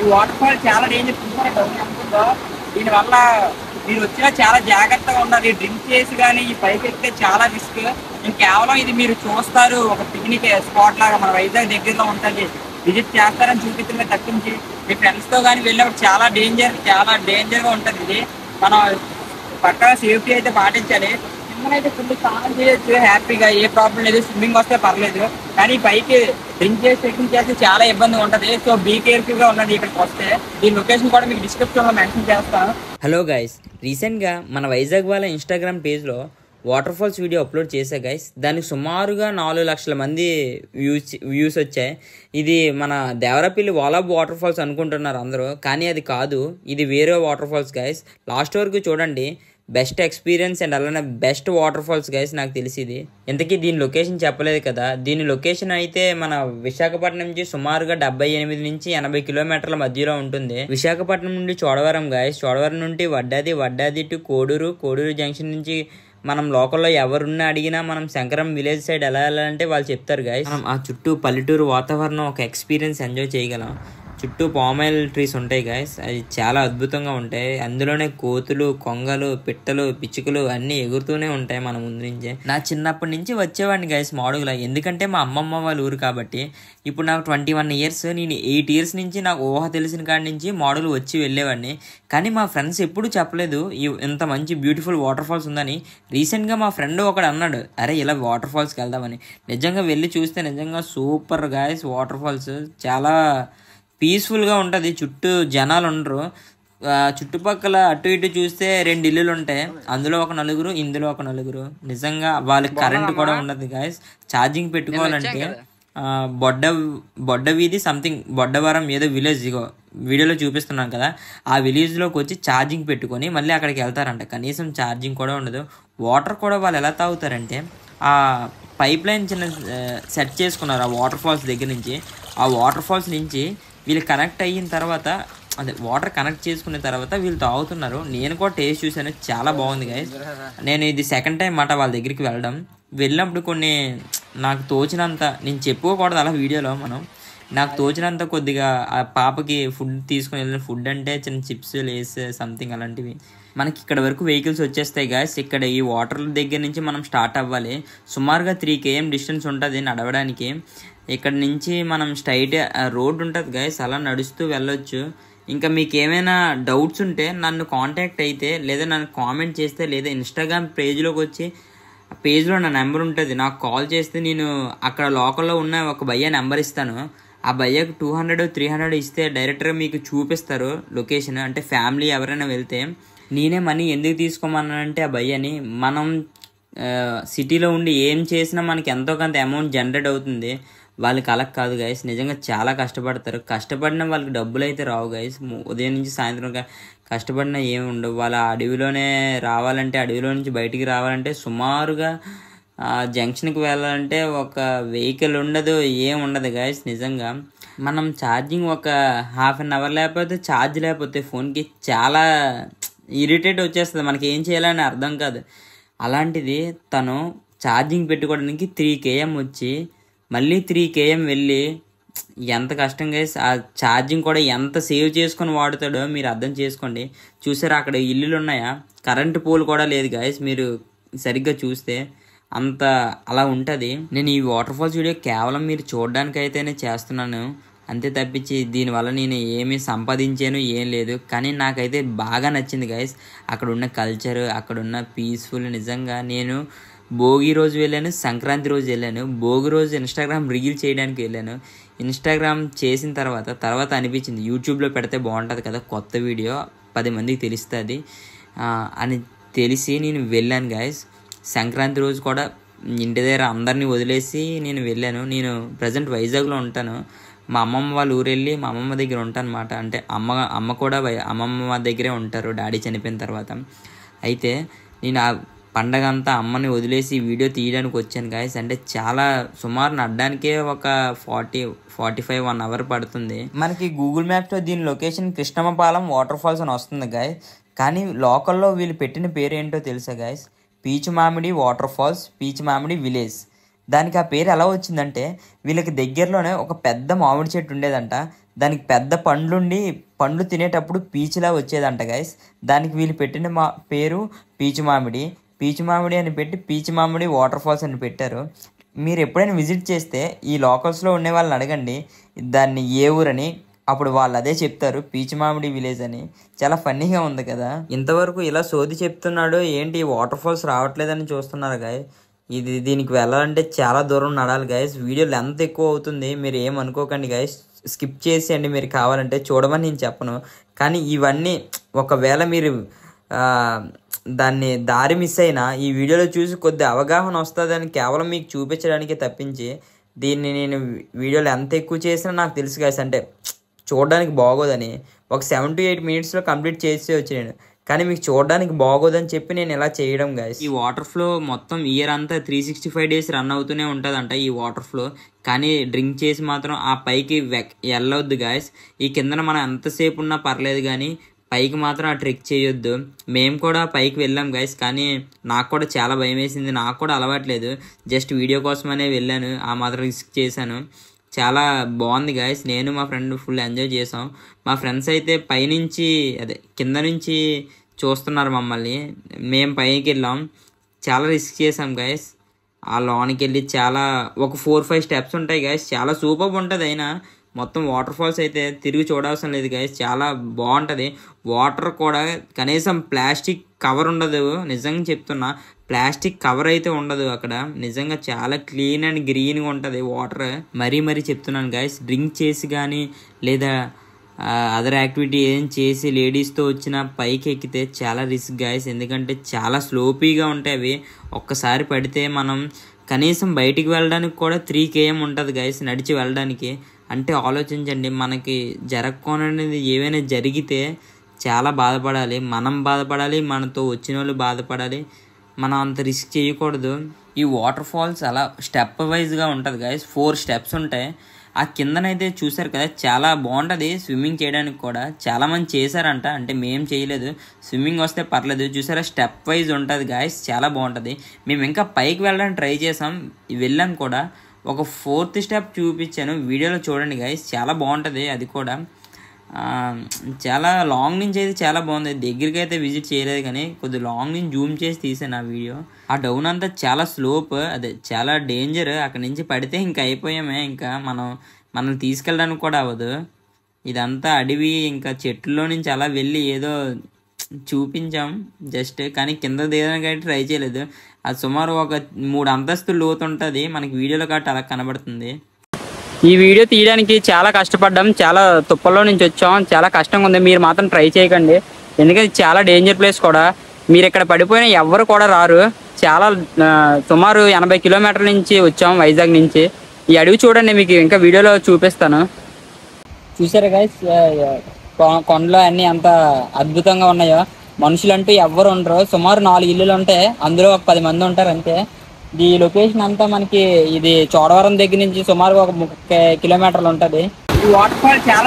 ఈ water fall చాలా danger ఉంటుందో దీనివల్ల మీరు వచ్చినా చాలా జాగ్రత్తగా ఉండాలి డ్రింక్ చేసి కానీ ఈ పైకి ఎక్కితే చాలా రిస్క్ నేను కేవలం ఇది మీరు చూస్తారు ఒక పిక్నిక్ స్పాట్ లాగా మన వైజాగ్ దగ్గరలో ఉంటుంది విజిట్ చేస్తారని చూపించడమే తప్పించి మీ ఫ్రెండ్స్ తో కానీ వెళ్ళినప్పుడు చాలా డేంజర్ చాలా డేంజర్ గా ఉంటుంది ఇది మనం పక్కా సేఫ్టీ అయితే పాటించాలి స్విమ్మింగ్ అయితే ఫుల్ స్నానం చేయొచ్చు హ్యాపీగా ఏ ప్రాబ్లం లేదు స్విమ్మింగ్ వస్తే పర్లేదు కానీ పైకి డ్రింక్ చేసి ట్రెక్కింగ్ చేస్తే చాలా ఇబ్బందిగా ఉంటది సో బీ కేర్ఫుల్ గా ఉండండి ఇక్కడికి వస్తే ఈ లొకేషన్ కూడా మీకు డిస్క్రిప్షన్ లో మెన్షన్ చేస్తాను హలో గైస్ రీసెంట్గా మన వైజాగ్ వాళ్ళ ఇన్స్టాగ్రామ్ పేజ్లో వాటర్ ఫాల్స్ వీడియో అప్లోడ్ చేశా గైస్ దానికి సుమారుగా నాలుగు లక్షల మంది వ్యూస్ వ్యూస్ వచ్చాయి ఇది మన దేవరపల్లి వాలాబ్ వాటర్ ఫాల్స్ అనుకుంటున్నారు అందరూ కానీ అది కాదు ఇది వేరే వాటర్ ఫాల్స్ గైస్ లాస్ట్ వరకు చూడండి బెస్ట్ ఎక్స్పీరియన్స్ అండ్ అలానే బెస్ట్ వాటర్ ఫాల్స్ గైస్ నాకు తెలిసింది ఇంతకీ దీని లొకేషన్ చెప్పలేదు కదా దీని లొకేషన్ అయితే మన విశాఖపట్నం నుంచి సుమారుగా డెబ్బై ఎనిమిది నుంచి ఎనభై కిలోమీటర్ల మధ్యలో ఉంటుంది విశాఖపట్నం నుండి చోడవరం గాయస్ చోడవరం నుండి వడ్డాది వడ్డాది టు కోడూరు కోడూరు జంక్షన్ నుంచి మనం లోకల్లో ఎవరున్నా అడిగినా మనం శంకరం విలేజ్ సైడ్ ఎలా వెళ్ళాలంటే వాళ్ళు చెప్తారు గాయస్ మనం ఆ చుట్టూ పల్లెటూరు వాతావరణం ఒక ఎక్స్పీరియన్స్ ఎంజాయ్ చేయగలం చుట్టూ పామాయిల్ ట్రీస్ ఉంటాయి గాయస్ అవి చాలా అద్భుతంగా ఉంటాయి అందులోనే కోతులు కొంగలు పిట్టలు పిచ్చుకలు అన్నీ ఎగురుతూనే ఉంటాయి మన ముందు నుంచే నా చిన్నప్పటి నుంచి వచ్చేవాడిని గాయస్ మాడుగుల ఎందుకంటే మా అమ్మమ్మ వాళ్ళ ఊరు కాబట్టి ఇప్పుడు నాకు ట్వంటీ వన్ ఇయర్స్ నేను ఎయిట్ ఇయర్స్ నుంచి నాకు ఊహ తెలిసిన కాడి నుంచి మోడల్ వచ్చి వెళ్ళేవాడిని కానీ మా ఫ్రెండ్స్ ఎప్పుడూ చెప్పలేదు ఈ- ఇంత మంచి బ్యూటిఫుల్ వాటర్ ఫాల్స్ ఉందని రీసెంట్గా మా ఫ్రెండ్ ఒకడు అన్నాడు అరే ఇలా వాటర్ ఫాల్స్కి వెళ్దామని నిజంగా వెళ్ళి చూస్తే నిజంగా సూపర్ గాయస్ వాటర్ ఫాల్స్ చాలా పీస్ఫుల్గా ఉంటుంది చుట్టూ జనాలు ఉండరు ఆ, చుట్టుపక్కల అటు ఇటు చూస్తే రెండు ఇల్లులు ఉంటాయి అందులో ఒక నలుగురు ఇందులో ఒక నలుగురు నిజంగా వాళ్ళకి కరెంట్ కూడా ఉండదు గాయస్ ఛార్జింగ్ పెట్టుకోవాలంటే ఆ, బొడ్డ బొడ్డ వీధి సంథింగ్ బొడ్డవరం ఏదో విలేజ్ ఇగో వీడియోలో చూపిస్తున్నాం కదా ఆ విలేజ్లోకి వచ్చి ఛార్జింగ్ పెట్టుకొని మళ్ళీ అక్కడికి వెళ్తారంట కనీసం ఛార్జింగ్ కూడా ఉండదు వాటర్ కూడా వాళ్ళు ఎలా తాగుతారంటే ఆ పైప్ లైన్ చిన్న సెట్ చేసుకున్నారు ఆ వాటర్ ఫాల్స్ దగ్గర నుంచి ఆ వాటర్ ఫాల్స్ నుంచి వీళ్ళు కనెక్ట్ అయిన తర్వాత అదే వాటర్ కనెక్ట్ చేసుకున్న తర్వాత వీళ్ళు తాగుతున్నారు నేను కూడా టేస్ట్ చూశాను చాలా బాగుంది గైస్ నేను ఇది సెకండ్ టైం మాట వాళ్ళ దగ్గరికి వెళ్ళడం వెళ్ళినప్పుడు కొన్ని నాకు తోచినంత నేను చెప్పుకోకూడదు అలా వీడియోలో మనం నాకు తోచినంత కొద్దిగా ఆ పాపకి ఫుడ్ తీసుకుని వెళ్ళిన ఫుడ్ అంటే చిన్న చిప్స్ లేస్ సంథింగ్ అలాంటివి మనకి ఇక్కడ వరకు వెహికల్స్ వచ్చేస్తాయి గాయస్ ఇక్కడ ఈ వాటర్ దగ్గర నుంచి మనం స్టార్ట్ అవ్వాలి సుమారుగా త్రీ కేఎం డిస్టెన్స్ ఉంటుంది నడవడానికి ఇక్కడ నుంచి మనం స్ట్రైట్ రోడ్ ఉంటుంది గాయస్ అలా నడుస్తూ వెళ్ళొచ్చు ఇంకా మీకు ఏమైనా డౌట్స్ ఉంటే నన్ను కాంటాక్ట్ అయితే లేదా నన్ను కామెంట్ చేస్తే లేదా ఇన్స్టాగ్రామ్ పేజ్లోకి వచ్చి ఆ పేజ్లో నా నెంబర్ ఉంటుంది నాకు కాల్ చేస్తే నేను అక్కడ లోకల్లో ఉన్న ఒక భయ్య నెంబర్ ఇస్తాను ఆ భయ్యకు టూ హండ్రెడ్ త్రీ హండ్రెడ్ ఇస్తే డైరెక్ట్గా మీకు చూపిస్తారు లొకేషన్ అంటే ఫ్యామిలీ ఎవరైనా వెళ్తే నేనే మనీ ఎందుకు తీసుకోమన్నానంటే ఆ భయ్యని మనం ఆ, సిటీలో ఉండి ఏం చేసినా మనకి ఎంతో కొంత అమౌంట్ జనరేట్ అవుతుంది వాళ్ళకి అలా కాదు గైస్ నిజంగా చాలా కష్టపడతారు కష్టపడిన వాళ్ళకి డబ్బులు అయితే రావు గైస్ ఉదయం నుంచి సాయంత్రం కా- కష్టపడినా ఏమి ఉండవు వాళ్ళ అడవిలోనే రావాలంటే అడవిలో నుంచి బయటికి రావాలంటే సుమారుగా ఆ జంక్షన్కి వెళ్ళాలంటే ఒక వెహికల్ ఉండదు ఏం ఉండదు గైస్ నిజంగా మనం ఛార్జింగ్ ఒక హాఫ్ అన్ అవర్ లేకపోతే ఛార్జ్ లేకపోతే ఫోన్కి చాలా ఇరిటేట్ వచ్చేస్తుంది మనకి ఏం చేయాలని అర్థం కాదు అలాంటిది తను ఛార్జింగ్ పెట్టుకోవడానికి త్రీ కేఎం వచ్చి మళ్ళీ త్రీ కేఎం వెళ్ళి ఎంత కష్టం గైస్ ఆ ఛార్జింగ్ కూడా ఎంత సేవ్ చేసుకొని వాడుతాడో మీరు అర్థం చేసుకోండి చూసారా అక్కడ ఇల్లులు ఉన్నాయా కరెంటు పోల్ కూడా లేదు గాయస్ మీరు సరిగ్గా చూస్తే అంత అలా ఉంటుంది నేను ఈ వాటర్ ఫాల్స్ వీడియో కేవలం మీరు చూడడానికి అయితేనే చేస్తున్నాను అంతే తప్పించి దీనివల్ల నేను ఏమీ సంపాదించాను ఏం లేదు కానీ నాకైతే బాగా నచ్చింది గైస్ అక్కడ ఉన్న కల్చర్ అక్కడ ఉన్న పీస్ఫుల్ నిజంగా నేను భోగి రోజు వెళ్ళాను సంక్రాంతి రోజు వెళ్ళాను భోగి రోజు ఇన్స్టాగ్రామ్ రీల్ చేయడానికి వెళ్ళాను ఇన్స్టాగ్రామ్ చేసిన తర్వాత తర్వాత అనిపించింది యూట్యూబ్లో పెడితే బాగుంటుంది కదా కొత్త వీడియో పది మందికి తెలుస్తుంది ఆ, అని తెలిసి నేను వెళ్ళాను గాయస్ సంక్రాంతి రోజు కూడా ఇంటి దగ్గర అందరినీ వదిలేసి నేను వెళ్ళాను నేను ప్రజెంట్ వైజాగ్లో ఉంటాను మా అమ్మమ్మ వాళ్ళ ఊరు వెళ్ళి మా అమ్మమ్మ దగ్గర ఉంటాను అనమాట అంటే అమ్మ అమ్మ కూడా వై- అమ్మమ్మ దగ్గరే ఉంటారు డాడీ చనిపోయిన తర్వాత అయితే నేను ఆ పండగ అంతా అమ్మని వదిలేసి వీడియో తీయడానికి వచ్చాను గాయస్ అంటే చాలా సుమారు నడ్డానికే ఒక forty forty five one hour పడుతుంది మనకి గూగుల్ మ్యాప్లో దీని లొకేషన్ కృష్ణమ్మపాలెం వాటర్ ఫాల్స్ అని వస్తుంది గాయస్ కానీ లోకల్లో వీళ్ళు పెట్టిన పేరు ఏంటో తెలుసా గాయస్ పీచు మామిడి వాటర్ ఫాల్స్ పీచు మామిడి విలేజ్ దానికి ఆ పేరు ఎలా వచ్చిందంటే వీళ్ళకి దగ్గరలోనే ఒక పెద్ద మామిడి చెట్టు ఉండేదంట దానికి పెద్ద పండ్లుండి పండ్లు తినేటప్పుడు పీచులా వచ్చేదంట గైస్ దానికి వీళ్ళు పెట్టిన మా పేరు పీచు మామిడి పీచు మామిడి అని పెట్టి పీచు మామిడి వాటర్ ఫాల్స్ అని పెట్టారు మీరు ఎప్పుడైనా విజిట్ చేస్తే ఈ లోకల్స్లో ఉండే వాళ్ళని అడగండి దాన్ని ఏ ఊరని అప్పుడు వాళ్ళు అదే చెప్తారు పీచు మామిడి విలేజ్ అని చాలా ఫన్నీగా ఉంది కదా ఇంతవరకు ఇలా సోది చెప్తున్నాడు ఏంటి వాటర్ ఫాల్స్ రావట్లేదని చూస్తున్నారు గాయ ఇది దీనికి వెళ్ళాలంటే చాలా దూరం నడాలి గైస్ వీడియో లెంత్ ఎక్కువ అవుతుంది మీరు ఏమనుకోకండి గైస్ స్కిప్ చేసేయండి మీరు కావాలంటే చూడమని నేను చెప్పను కానీ ఇవన్నీ ఒకవేళ మీరు ఆ, దాన్ని దారి మిస్ అయినా ఈ వీడియోలో చూసి కొద్ది అవగాహన వస్తుందని కేవలం మీకు చూపించడానికి తప్పించి దీన్ని నేను వీడియోలో ఎంత ఎక్కువ చేసినా నాకు తెలుసు గైస్ అంటే చూడడానికి బాగోదని ఒక సెవెన్ టు ఎయిట్ మినిట్స్లో కంప్లీట్ చేసి వచ్చి నేను కానీ మీకు చూడడానికి బాగోదని చెప్పి నేను ఇలా చేయడం గైస్ ఈ వాటర్ ఫ్లో మొత్తం ఇయర్ అంతా three sixty five days run అవుతూనే ఉంటుందంట ఈ వాటర్ ఫ్లో కానీ డ్రింక్ చేసి మాత్రం ఆ పైకి వెక్ వెళ్ళొద్దు గాయస్ ఈ కిందన మనం ఎంతసేపు ఉన్నా పర్లేదు కానీ పైకి మాత్రం ఆ ట్రెక్ చేయొద్దు మేము కూడా పైకి వెళ్ళాం గైస్ కానీ నాకు కూడా చాలా భయం వేసింది నాకు కూడా అలవాట్లేదు జస్ట్ వీడియో కోసమనే వెళ్ళాను ఆ మాత్రం రిస్క్ చేశాను చాలా బాగుంది గాయస్ నేను మా ఫ్రెండ్ ఫుల్ ఎంజాయ్ చేసాం మా ఫ్రెండ్స్ అయితే పైనుంచి అదే కింద నుంచి చూస్తున్నారు మమ్మల్ని మేము పైకి వెళ్ళాం చాలా రిస్క్ చేసాం గైస్ ఆ లోనికి వెళ్ళి చాలా ఒక ఫోర్ ఫైవ్ స్టెప్స్ ఉంటాయి గైస్ చాలా సూపర్ ఉంటుంది అయినా మొత్తం వాటర్ ఫాల్స్ అయితే తిరిగి చూడవసరం లేదు గైస్ చాలా బాగుంటుంది వాటర్ కూడా కనీసం ప్లాస్టిక్ కవర్ ఉండదు నిజంగా చెప్తున్నా ప్లాస్టిక్ కవర్ అయితే ఉండదు అక్కడ నిజంగా చాలా క్లీన్ అండ్ గ్రీన్గా ఉంటుంది వాటర్ మరీ మరీ చెప్తున్నాను గైస్ డ్రింక్ చేసి కానీ లేదా అదర్ యాక్టివిటీ ఏం చేసి లేడీస్తో వచ్చిన పైకి ఎక్కితే చాలా రిస్క్ గాయస్ ఎందుకంటే చాలా స్లోపీగా ఉంటాయి అవి ఒక్కసారి పడితే మనం కనీసం బయటికి వెళ్ళడానికి కూడా త్రీ కేఎం ఉంటుంది గైస్ నడిచి వెళ్ళడానికి అంటే ఆలోచించండి మనకి జరగకోననేది ఏవైనా జరిగితే చాలా బాధపడాలి మనం బాధపడాలి మనతో వచ్చిన వాళ్ళు బాధపడాలి మనం అంత రిస్క్ చేయకూడదు ఈ వాటర్ ఫాల్స్ అలా స్టెప్ వైజ్గా ఉంటుంది గైస్ ఫోర్ స్టెప్స్ ఉంటాయి ఆ కిందనైతే చూసారు కదా చాలా బాగుంటుంది స్విమ్మింగ్ చేయడానికి కూడా చాలా మంది చేశారంట అంటే మేము చేయలేదు స్విమ్మింగ్ వస్తే పర్లేదు చూసారా స్టెప్ వైజ్ ఉంటుంది గాయస్ చాలా బాగుంటుంది మేము ఇంకా పైకి వెళ్ళడానికి ట్రై చేసాం వెళ్ళాం కూడా ఒక ఫోర్త్ స్టెప్ చూపించాను వీడియోలో చూడండి గాయస్ చాలా బాగుంటుంది అది కూడా ఆ, చాలా లాంగ్ నుంచి అయితే చాలా బాగుంది దగ్గరికి అయితే విజిట్ చేయలేదు కానీ కొద్ది లాంగ్ నుంచి జూమ్ చేసి తీసాను ఆ వీడియో ఆ డౌన్ అంతా చాలా స్లోప్ అదే చాలా డేంజర్ అక్కడ నుంచి పడితే ఇంకా అయిపోయామే ఇంకా మనం మనం తీసుకెళ్ళడానికి కూడా అవ్వదు ఇదంతా అడవి ఇంకా చెట్లలో నుంచి అలా వెళ్ళి ఏదో చూపించాం జస్ట్ కానీ కింద దిగడానికి అయితే ట్రై చేయలేదు అది సుమారు ఒక మూడు అంతస్తులు లోతు ఉంటుంది మనకి వీడియోలో కాబట్టి అలా కనబడుతుంది ఈ వీడియో తీయడానికి చాలా కష్టపడ్డాం చాలా తుప్పల్లో నుంచి వచ్చాం చాలా కష్టంగా ఉంది మీరు మాత్రం ట్రై చేయకండి ఎందుకంటే ఇది చాలా డేంజర్ ప్లేస్ కూడా మీరు ఇక్కడ పడిపోయిన ఎవ్వరు కూడా రారు చాలా ఆ, సుమారు ఎనభై కిలోమీటర్ల నుంచి వచ్చాం వైజాగ్ నుంచి ఈ అడవి చూడండి మీకు ఇంకా వీడియోలో చూపిస్తాను చూసారా గైస్ కొండలు అన్ని అంత అద్భుతంగా ఉన్నాయో మనుషులంటూ ఎవ్వరు ఉండరు సుమారు నాలుగు ఇల్లులు ఉంటాయి అందులో ఒక పది మంది ఉంటారు అంతే ఈ లొకేషన్ అంతా మనకి ఇది చోడవరం దగ్గర నుంచి సుమారు ఒక ముప్పై కిలోమీటర్లు ఉంటది ఈ వాటర్ ఫాల్ చాలా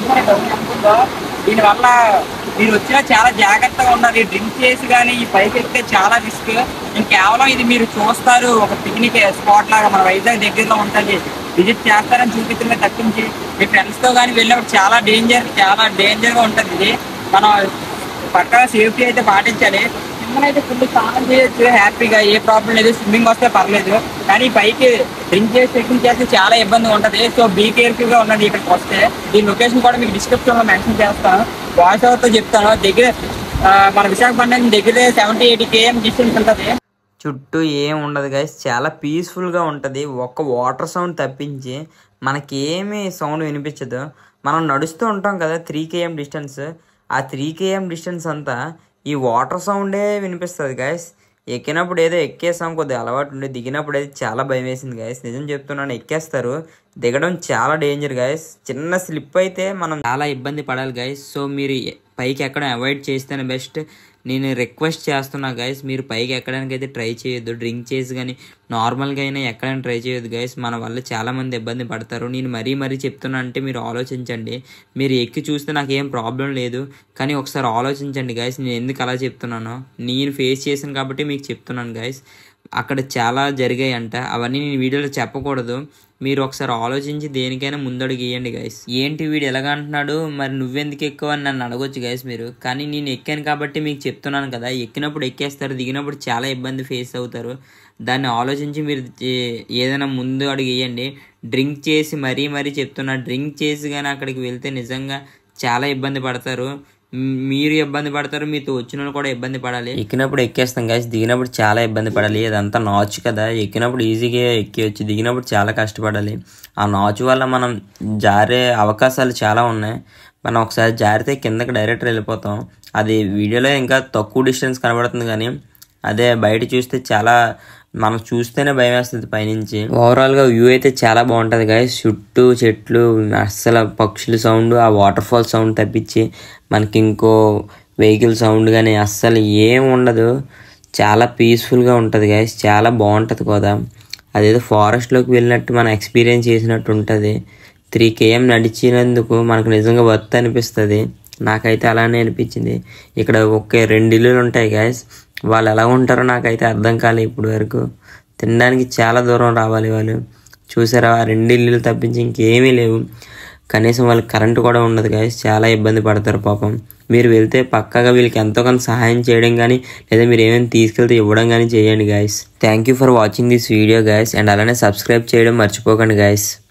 డేంజర్ దీని వల్ల మీరు వచ్చినా చాలా జాగ్రత్తగా ఉండాలి డ్రింక్ చేసి కానీ ఈ పైకి ఎక్కితే చాలా రిస్క్ నేను కేవలం ఇది మీరు చూస్తారు ఒక పిక్నిక్ స్పాట్ లాగా మన వైజాగ్ దగ్గరలో ఉంటుంది విజిట్ చేస్తారని చూపించడమే తప్పించి మీ ఫ్రెండ్స్ తో కానీ వెళ్ళినప్పుడు చాలా డేంజర్ చాలా డేంజర్ గా ఉంటుంది ఇది మనం పక్కన సేఫ్టీ అయితే పాటించాలి కిందనైతే ఫుల్ స్నానం చేయొచ్చు హ్యాపీగా ఏ ప్రాబ్లం లేదు స్విమ్మింగ్ వస్తే పర్లేదు కానీ పైకి డ్రింక్ చేసి చెక్కింగ్ చేస్తే చాలా ఇబ్బంది ఉంటుంది సో బీ కేర్ఫుల్ గా ఉన్నది ఇక్కడికి వస్తే ఈ లొకేషన్ కూడా మీకు డిస్క్రిప్షన్ లో మెన్షన్ చేస్తాను వాయిస్ ఓవర్ తో చెప్తాను దగ్గర ఆ, మన విశాఖపట్నం దగ్గర సెవెంటీ ఎయిటీ కేఎం డిస్టెన్స్ ఉంటుంది చుట్టూ ఏం ఉండదు గైస్ చాలా పీస్ఫుల్గా ఉంటుంది ఒక్క వాటర్ సౌండ్ తప్పించి మనకి ఏమీ సౌండ్ వినిపించదు మనం నడుస్తూ ఉంటాం కదా త్రీ కేఎం డిస్టెన్స్ ఆ త్రీ కేఎం డిస్టెన్స్ అంతా ఈ వాటర్ సౌండే వినిపిస్తుంది గైస్ ఎక్కినప్పుడు ఏదో ఎక్కేసాం కొద్దిగా అలవాటు ఉండి దిగినప్పుడు అయితే చాలా భయం వేసింది గైస్ నిజం చెప్తున్నాను ఎక్కేస్తారు దిగడం చాలా డేంజర్ గైస్ చిన్న స్లిప్ అయితే మనం చాలా ఇబ్బంది పడాలి గైస్ సో మీరు ఎ- పైకి ఎక్కడం అవాయిడ్ చేస్తేనే బెస్ట్ నేను రిక్వెస్ట్ చేస్తున్నా గైస్ మీరు పైకి ఎక్కడానికి అయితే ట్రై చేయొద్దు డ్రింక్ చేసి కానీ నార్మల్గా అయినా ఎక్కడానికి ట్రై చేయొద్దు గైస్ మన వల్ల చాలా మంది ఇబ్బంది పడతారు నేను మరీ మరీ చెప్తున్నా అంటే మీరు ఆలోచించండి మీరు ఎక్కి చూస్తే నాకు ఏం ప్రాబ్లం లేదు కానీ ఒకసారి ఆలోచించండి గైస్ నేను ఎందుకు అలా చెప్తున్నానో నేను ఫేస్ చేశాను కాబట్టి మీకు చెప్తున్నాను గైస్ అక్కడ చాలా జరిగాయి అంట అవన్నీ నేను వీడియోలో చెప్పకూడదు మీరు ఒకసారి ఆలోచించి దేనికైనా ముందడుగు వేయండి గైస్ ఏంటి వీడు ఎలాగ అంటున్నాడు మరి నువ్వెందుకు ఎక్కువ అని నన్ను అడగొచ్చు గైస్ మీరు కానీ నేను ఎక్కాను కాబట్టి మీకు చెప్తున్నాను కదా ఎక్కినప్పుడు ఎక్కేస్తారు దిగినప్పుడు చాలా ఇబ్బంది ఫేస్ అవుతారు దాన్ని ఆలోచించి మీరు ఏ- ఏదైనా ముందు అడుగు వేయండి డ్రింక్ చేసి మరీ మరీ చెప్తున్నా డ్రింక్ చేసి కానీ అక్కడికి వెళ్తే నిజంగా చాలా ఇబ్బంది పడతారు మ్, మీరు ఇబ్బంది పడతారు మీతో వచ్చిన వాళ్ళు కూడా ఇబ్బంది పడాలి ఎక్కినప్పుడు ఎక్కేస్తాం గాయస్ దిగినప్పుడు చాలా ఇబ్బంది పడాలి అదంతా నాచు కదా ఎక్కినప్పుడు ఈజీగా ఎక్కేయచ్చు దిగినప్పుడు చాలా కష్టపడాలి ఆ నాచు వల్ల మనం జారే అవకాశాలు చాలా ఉన్నాయి మనం ఒకసారి జారితే కిందకి డైరెక్ట్ వెళ్ళిపోతాం అది వీడియోలో ఇంకా తక్కువ డిస్టెన్స్ కనబడుతుంది కానీ అదే బయట చూస్తే చాలా మనం చూస్తేనే భయం వేస్తుంది పైనుంచి ఓవరాల్ గా వ్యూ అయితే చాలా బాగుంటది గాయస్ చుట్టూ చెట్లు అస్సలు పక్షుల సౌండ్ ఆ వాటర్ ఫాల్ సౌండ్ తప్పించి మనకి ఇంకో వెహికల్ సౌండ్ కానీ అస్సలు ఏం ఉండదు చాలా పీస్ఫుల్గా ఉంటుంది గాయస్ చాలా బాగుంటుంది కదా అదేదో ఫారెస్ట్లోకి వెళ్ళినట్టు మనం ఎక్స్పీరియన్స్ చేసినట్టు ఉంటుంది త్రీ కేఎం నడిచినందుకు మనకు నిజంగా వర్త్ అనిపిస్తుంది నాకైతే అలానే అనిపించింది ఇక్కడ ఒకే రెండు ఇల్లులు ఉంటాయి గాయస్ వాళ్ళు ఎలా ఉంటారో నాకైతే అర్థం కాలేదు ఇప్పుడు వరకు తినడానికి చాలా దూరం రావాలి వాళ్ళు చూసారా ఆ రెండు ఇల్లులు తప్పించి ఇంకేమీ లేవు కనీసం వాళ్ళకి కరెంట్ కూడా ఉండదు గాయస్ చాలా ఇబ్బంది పడతారు పాపం మీరు వెళ్తే పక్కాగా వీళ్ళకి ఎంతో కొంత సహాయం చేయడం కానీ లేదా మీరు ఏమైనా తీసుకెళ్తే ఇవ్వడం కానీ చేయండి guys thank you for watching this video guys and అలానే సబ్స్క్రైబ్ చేయడం మర్చిపోకండి గాయస్